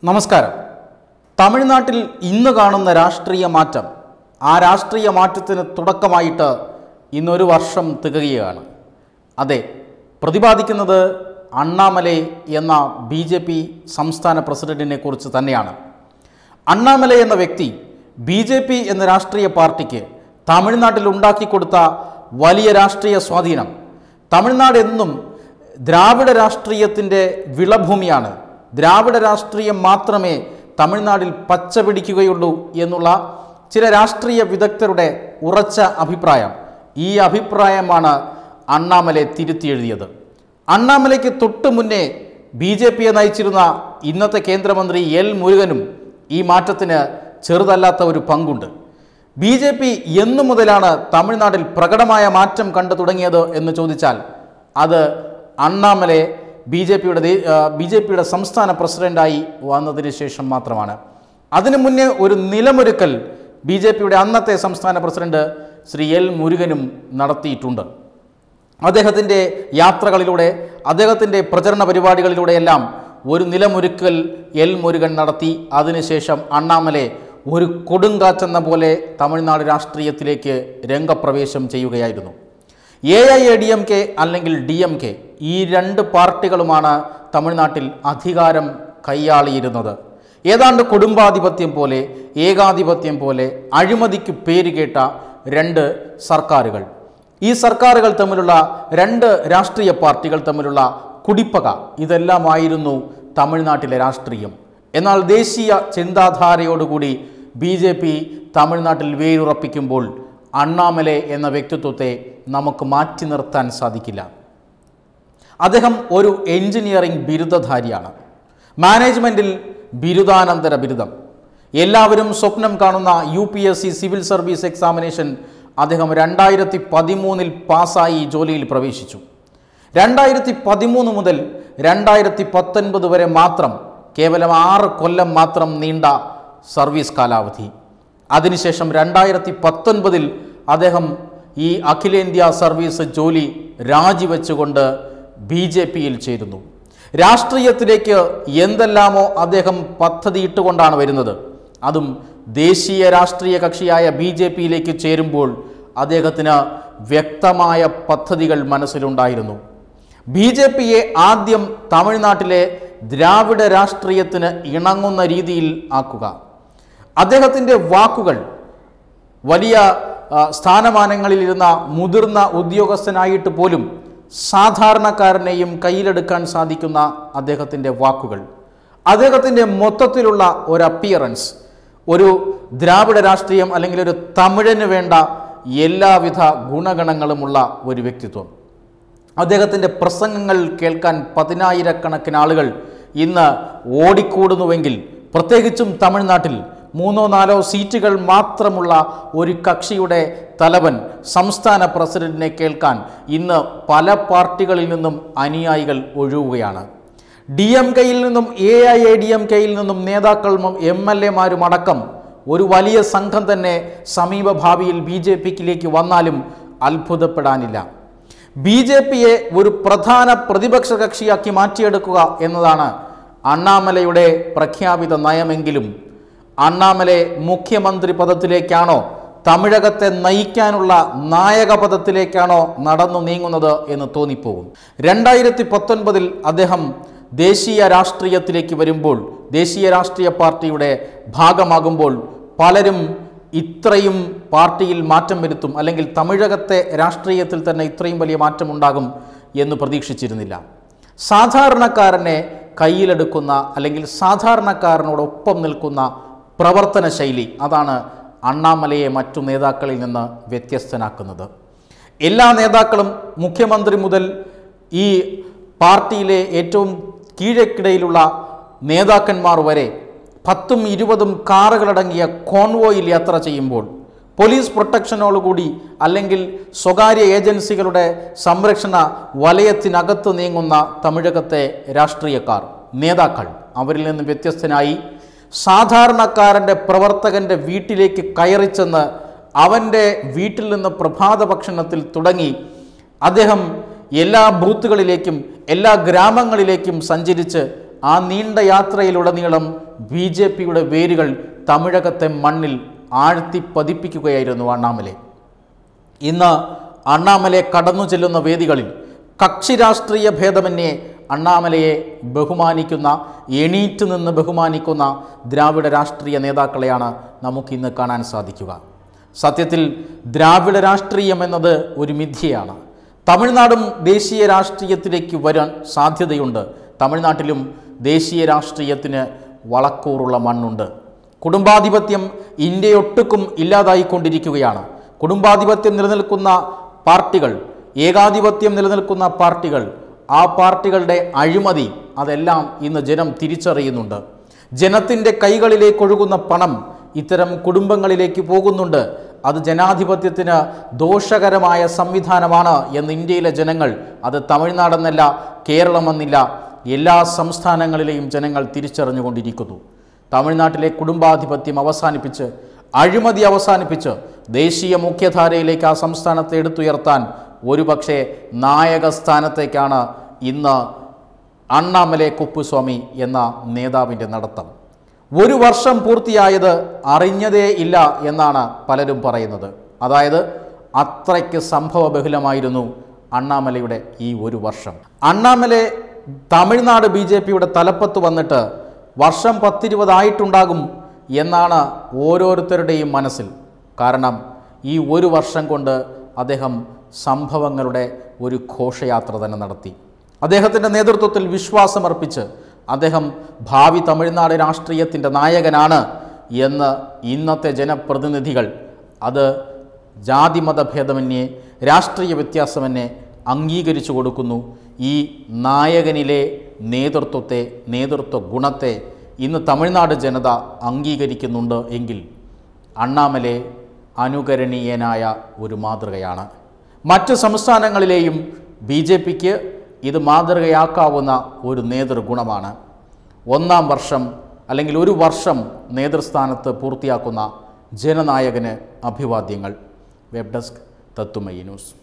നമസ്കാരം തമിഴ്നാട്ടിൽ ഇന്ന് കാണുന്ന രാഷ്ട്രീയ മാറ്റം ആ രാഷ്ട്രീയ മാറ്റത്തിന് തുടക്കമായിട്ട് ഇന്നൊരു വർഷം തികയുകയാണ് അതെ പ്രതിപാദിക്കുന്നത് അണ്ണാമലൈ എന്ന ബി ജെ പി സംസ്ഥാന പ്രസിഡന്റിനെ കുറിച്ച് തന്നെയാണ് അണ്ണാമലൈ എന്ന വ്യക്തി ബി ജെ പി എന്ന രാഷ്ട്രീയ പാർട്ടിക്ക് തമിഴ്നാട്ടിൽ ഉണ്ടാക്കിക്കൊടുത്ത വലിയ രാഷ്ട്രീയ സ്വാധീനം തമിഴ്നാട് എന്നും ദ്രാവിഡ രാഷ്ട്രീയത്തിൻ്റെ വിളഭൂമിയാണ് ദ്രാവിഡ രാഷ്ട്രീയം മാത്രമേ തമിഴ്നാട്ടിൽ പച്ച പിടിക്കുകയുള്ളൂ എന്നുള്ള ചില രാഷ്ട്രീയ വിദഗ്ധരുടെ ഉറച്ച അഭിപ്രായം ഈ അഭിപ്രായമാണ് അണ്ണാമലൈ തിരുത്തി എഴുതിയത് അണ്ണാമലയ്ക്ക് തൊട്ടു മുന്നേ ബി ജെ പിയെ നയിച്ചിരുന്ന ഇന്നത്തെ കേന്ദ്രമന്ത്രി എൽ മുരുകനും ഈ മാറ്റത്തിന് ചെറുതല്ലാത്ത ഒരു പങ്കുണ്ട് ബി ജെ പി എന്നു മുതലാണ് തമിഴ്നാട്ടിൽ പ്രകടമായ മാറ്റം കണ്ടു തുടങ്ങിയത് എന്ന് ചോദിച്ചാൽ അത് അണ്ണാമലെ ബി ജെ പിയുടെ ബി ജെ പിയുടെ സംസ്ഥാന പ്രസിഡന്റായി വന്നതിന് ശേഷം മാത്രമാണ് അതിനു മുന്നേ ഒരു നിലമൊരുക്കൽ ബി ജെ പിയുടെ അന്നത്തെ സംസ്ഥാന പ്രസിഡന്റ് ശ്രീ എൽ മുരുകനും നടത്തിയിട്ടുണ്ട് അദ്ദേഹത്തിൻ്റെ യാത്രകളിലൂടെ അദ്ദേഹത്തിൻ്റെ പ്രചരണ പരിപാടികളിലൂടെയെല്ലാം ഒരു നിലമൊരുക്കൽ എൽ മുരുകൻ നടത്തി അതിനുശേഷം അണ്ണാമലെ ഒരു കൊടുങ്കാറ്റെന്ന പോലെ തമിഴ്നാട് രാഷ്ട്രീയത്തിലേക്ക് രംഗപ്രവേശം ചെയ്യുകയായിരുന്നു A I A D M K അല്ലെങ്കിൽ ഡി എം കെ ഈ രണ്ട് പാർട്ടികളുമാണ് തമിഴ്നാട്ടിൽ അധികാരം കൈയാളിയിരുന്നത് ഏതാണ്ട് കുടുംബാധിപത്യം പോലെ ഏകാധിപത്യം പോലെ അഴിമതിക്ക് പേരുകേട്ട രണ്ട് സർക്കാരുകൾ ഈ സർക്കാരുകൾ തമ്മിലുള്ള രണ്ട് രാഷ്ട്രീയ പാർട്ടികൾ തമ്മിലുള്ള കുടിപ്പക ഇതെല്ലാമായിരുന്നു തമിഴ്നാട്ടിലെ രാഷ്ട്രീയം എന്നാൽ ദേശീയ ചിന്താധാരയോടുകൂടി ബി ജെ പി തമിഴ്നാട്ടിൽ വേരുറപ്പിക്കുമ്പോൾ അണ്ണാമലെ എന്ന വ്യക്തിത്വത്തെ നമുക്ക് മാറ്റി നിർത്താൻ സാധിക്കില്ല അദ്ദേഹം ഒരു എഞ്ചിനീയറിംഗ് ബിരുദധാരിയാണ് മാനേജ്മെൻറ്റിൽ ബിരുദാനന്തര ബിരുദം എല്ലാവരും സ്വപ്നം കാണുന്ന U P S C civil service examination അദ്ദേഹം രണ്ടായിരത്തി പതിമൂന്നിൽ പാസ്സായി ജോലിയിൽ പ്രവേശിച്ചു രണ്ടായിരത്തി പതിമൂന്ന് മുതൽ രണ്ടായിരത്തി പത്തൊൻപത് വരെ മാത്രം കേവലം ആറ് കൊല്ലം മാത്രം നീണ്ട സർവീസ് കാലാവധി അതിനുശേഷം രണ്ടായിരത്തി പത്തൊൻപതിൽ അദ്ദേഹം ഈ അഖിലേന്ത്യാ സർവീസ് ജോലി രാജിവെച്ചുകൊണ്ട് ബി ജെ പിയിൽ ചേരുന്നു രാഷ്ട്രീയത്തിലേക്ക് എന്തെല്ലാമോ അദ്ദേഹം പദ്ധതിയിട്ടുകൊണ്ടാണ് വരുന്നത് അതും ദേശീയ രാഷ്ട്രീയ കക്ഷിയായ ബി ജെ പിയിലേക്ക് ചേരുമ്പോൾ അദ്ദേഹത്തിന് വ്യക്തമായ പദ്ധതികൾ മനസ്സിലുണ്ടായിരുന്നു ബി ജെ പിയെ ആദ്യം തമിഴ്നാട്ടിലെ ദ്രാവിഡ രാഷ്ട്രീയത്തിന് ഇണങ്ങുന്ന രീതിയിൽ ആക്കുക അദ്ദേഹത്തിൻ്റെ വാക്കുകൾ വലിയ ആ, സ്ഥാനമാനങ്ങളിലിരുന്ന മുതിർന്ന ഉദ്യോഗസ്ഥനായിട്ട് പോലും സാധാരണക്കാരനെയും കയ്യിലെടുക്കാൻ സാധിക്കുന്ന അദ്ദേഹത്തിൻ്റെ വാക്കുകൾ അദ്ദേഹത്തിൻ്റെ മൊത്തത്തിലുള്ള ഒരു അപ്പിയറൻസ് ഒരു ദ്രാവിഡ രാഷ്ട്രീയം അല്ലെങ്കിൽ ഒരു തമിഴന് വേണ്ട എല്ലാവിധ ഗുണഗണങ്ങളുമുള്ള ഒരു വ്യക്തിത്വം അദ്ദേഹത്തിൻ്റെ പ്രസംഗങ്ങൾ കേൾക്കാൻ പതിനായിരക്കണക്കിന് ആളുകൾ ഇന്ന് ഓടിക്കൂടുന്നുവെങ്കിൽ പ്രത്യേകിച്ചും തമിഴ്നാട്ടിൽ മൂന്നോ നാലോ സീറ്റുകൾ മാത്രമുള്ള ഒരു കക്ഷിയുടെ തലവൻ സംസ്ഥാന പ്രസിഡന്റിനെ കേൾക്കാൻ ഇന്ന് പല പാർട്ടികളിൽ നിന്നും അനുയായികൾ ഒഴുകുകയാണ് ഡി എം കെയിൽ നിന്നും A I A D M കെയിൽ നിന്നും നേതാക്കളും എം എൽ എമാരും അടക്കം ഒരു വലിയ സംഘം തന്നെ സമീപ ഭാവിയിൽ ബി ജെ പിക്കിലേക്ക് വന്നാലും അത്ഭുതപ്പെടാനില്ല ബി ജെ പിയെ ഒരു പ്രധാന പ്രതിപക്ഷ കക്ഷിയാക്കി മാറ്റിയെടുക്കുക എന്നതാണ് അണ്ണാമലയുടെ പ്രഖ്യാപിത നയമെങ്കിലും അണ്ണാമലെ മുഖ്യമന്ത്രി പദത്തിലേക്കാണോ തമിഴകത്തെ നയിക്കാനുള്ള നായക പദത്തിലേക്കാണോ നടന്നു നീങ്ങുന്നത് എന്ന് തോന്നിപ്പോകും രണ്ടായിരത്തി പത്തൊൻപതിൽ അദ്ദേഹം ദേശീയ രാഷ്ട്രീയത്തിലേക്ക് വരുമ്പോൾ ദേശീയ രാഷ്ട്രീയ പാർട്ടിയുടെ ഭാഗമാകുമ്പോൾ പലരും ഇത്രയും പാർട്ടിയിൽ മാറ്റം വരുത്തും അല്ലെങ്കിൽ തമിഴകത്തെ രാഷ്ട്രീയത്തിൽ തന്നെ ഇത്രയും വലിയ മാറ്റമുണ്ടാകും എന്ന് പ്രതീക്ഷിച്ചിരുന്നില്ല സാധാരണക്കാരനെ കയ്യിലെടുക്കുന്ന അല്ലെങ്കിൽ സാധാരണക്കാരനോടൊപ്പം നിൽക്കുന്ന പ്രവർത്തന ശൈലി അതാണ് അണ്ണാമലയെ മറ്റു നേതാക്കളിൽ നിന്ന് വ്യത്യസ്തനാക്കുന്നത് എല്ലാ നേതാക്കളും മുഖ്യമന്ത്രി മുതൽ ഈ പാർട്ടിയിലെ ഏറ്റവും കീഴക്കിടയിലുള്ള നേതാക്കന്മാർ വരെ പത്തും ഇരുപതും കാറുകളടങ്ങിയ കോൺവോയിൽ യാത്ര ചെയ്യുമ്പോൾ പോലീസ് പ്രൊട്ടക്ഷനോടുകൂടി അല്ലെങ്കിൽ സ്വകാര്യ ഏജൻസികളുടെ സംരക്ഷണ വലയത്തിനകത്ത് നീങ്ങുന്ന തമിഴകത്തെ രാഷ്ട്രീയക്കാർ നേതാക്കൾ അവരിൽ നിന്ന് വ്യത്യസ്തനായി സാധാരണക്കാരൻ്റെ പ്രവർത്തകൻ്റെ വീട്ടിലേക്ക് കയറിച്ചെന്ന് അവൻ്റെ വീട്ടിൽ നിന്ന് പ്രഭാത ഭക്ഷണത്തിൽ തുടങ്ങി അദ്ദേഹം എല്ലാ ബൂത്തുകളിലേക്കും എല്ലാ ഗ്രാമങ്ങളിലേക്കും സഞ്ചരിച്ച് ആ നീണ്ട യാത്രയിലുടനീളം ബി ജെ പിയുടെ വേരുകൾ തമിഴകത്തെ മണ്ണിൽ ആഴ്ത്തി പതിപ്പിക്കുകയായിരുന്നു അണ്ണാമലൈ ഇന്ന് അണ്ണാമലയെ കടന്നു ചെല്ലുന്ന വേദികളിൽ കക്ഷി രാഷ്ട്രീയ ഭേദമന്യേ അണ്ണാമലയെ ബഹുമാനിക്കുന്ന എണീറ്റ് നിന്ന് ബഹുമാനിക്കുന്ന ദ്രാവിഡ രാഷ്ട്രീയ നേതാക്കളെയാണ് നമുക്കിന്ന് കാണാൻ സാധിക്കുക സത്യത്തിൽ ദ്രാവിഡ രാഷ്ട്രീയം എന്നത് ഒരു മിഥ്യയാണ് തമിഴ്നാടും ദേശീയ രാഷ്ട്രീയത്തിലേക്ക് വരാൻ സാധ്യതയുണ്ട് തമിഴ്നാട്ടിലും ദേശീയ രാഷ്ട്രീയത്തിന് വളക്കൂറുള്ള മണ്ണുണ്ട് കുടുംബാധിപത്യം ഇന്ത്യയൊട്ടുക്കും ഇല്ലാതായിക്കൊണ്ടിരിക്കുകയാണ് കുടുംബാധിപത്യം നിലനിൽക്കുന്ന പാർട്ടികൾ ഏകാധിപത്യം നിലനിൽക്കുന്ന പാർട്ടികൾ ആ പാർട്ടികളുടെ അഴിമതി അതെല്ലാം ഇന്ന് ജനം തിരിച്ചറിയുന്നുണ്ട് ജനത്തിൻ്റെ കൈകളിലേക്ക് ഒഴുകുന്ന പണം ഇത്തരം കുടുംബങ്ങളിലേക്ക് പോകുന്നുണ്ട് അത് ജനാധിപത്യത്തിന് ദോഷകരമായ സംവിധാനമാണ് എന്ന് ഇന്ത്യയിലെ ജനങ്ങൾ അത് തമിഴ്നാടെന്നല്ല കേരളമെന്നില്ല എല്ലാ സംസ്ഥാനങ്ങളിലെയും ജനങ്ങൾ തിരിച്ചറിഞ്ഞുകൊണ്ടിരിക്കുന്നു തമിഴ്നാട്ടിലെ കുടുംബാധിപത്യം അവസാനിപ്പിച്ച് അഴിമതി അവസാനിപ്പിച്ച് ദേശീയ മുഖ്യധാരയിലേക്ക് ആ സംസ്ഥാനത്തെ എടുത്തുയർത്താൻ ഒരുപക്ഷെ നായക സ്ഥാനത്തേക്കാണ് ഇന്ന് അണ്ണാമലെ കുപ്പുസ്വാമി എന്ന നേതാവിൻ്റെ നടത്തം ഒരു വർഷം പൂർത്തിയായത് അറിഞ്ഞതേ ഇല്ല എന്നാണ് പലരും പറയുന്നത് അതായത് അത്രയ്ക്ക് സംഭവബഹുലമായിരുന്നു അണ്ണാമലയുടെ ഈ ഒരു വർഷം അണ്ണാമലെ തമിഴ്നാട് ബി ജെ പിയുടെ തലപ്പത്ത് വന്നിട്ട് വർഷം പത്തിരുപതായിട്ടുണ്ടാകും എന്നാണ് ഓരോരുത്തരുടെയും മനസ്സിൽ കാരണം ഈ ഒരു വർഷം കൊണ്ട് അദ്ദേഹം സംഭവങ്ങളുടെ ഒരു ഘോഷയാത്ര തന്നെ നടത്തി അദ്ദേഹത്തിൻ്റെ നേതൃത്വത്തിൽ വിശ്വാസമർപ്പിച്ച് അദ്ദേഹം ഭാവി തമിഴ്നാട് രാഷ്ട്രീയത്തിൻ്റെ നായകനാണ് എന്ന് ഇന്നത്തെ ജനപ്രതിനിധികൾ അത് ജാതിമത ഭേദമന്യേ രാഷ്ട്രീയ വ്യത്യാസമന്യേ അംഗീകരിച്ചു കൊടുക്കുന്നു ഈ നായകനിലെ നേതൃത്വത്തെ നേതൃത്വ ഗുണത്തെ ഇന്ന് തമിഴ്നാട് ജനത അംഗീകരിക്കുന്നുണ്ട് എങ്കിൽ അണ്ണാമലെ അനുകരണീയനായ ഒരു മാതൃകയാണ് മറ്റ് സംസ്ഥാനങ്ങളിലെയും ബി ജെ പിക്ക് ഇത് മാതൃകയാക്കാവുന്ന ഒരു നേതൃഗുണമാണ് ഒന്നാം വർഷം അല്ലെങ്കിൽ ഒരു വർഷം നേതൃസ്ഥാനത്ത് പൂർത്തിയാക്കുന്ന ജനനായകന് അഭിവാദ്യങ്ങൾ വെബ് ഡെസ്ക് തത്തുമയി ന്യൂസ്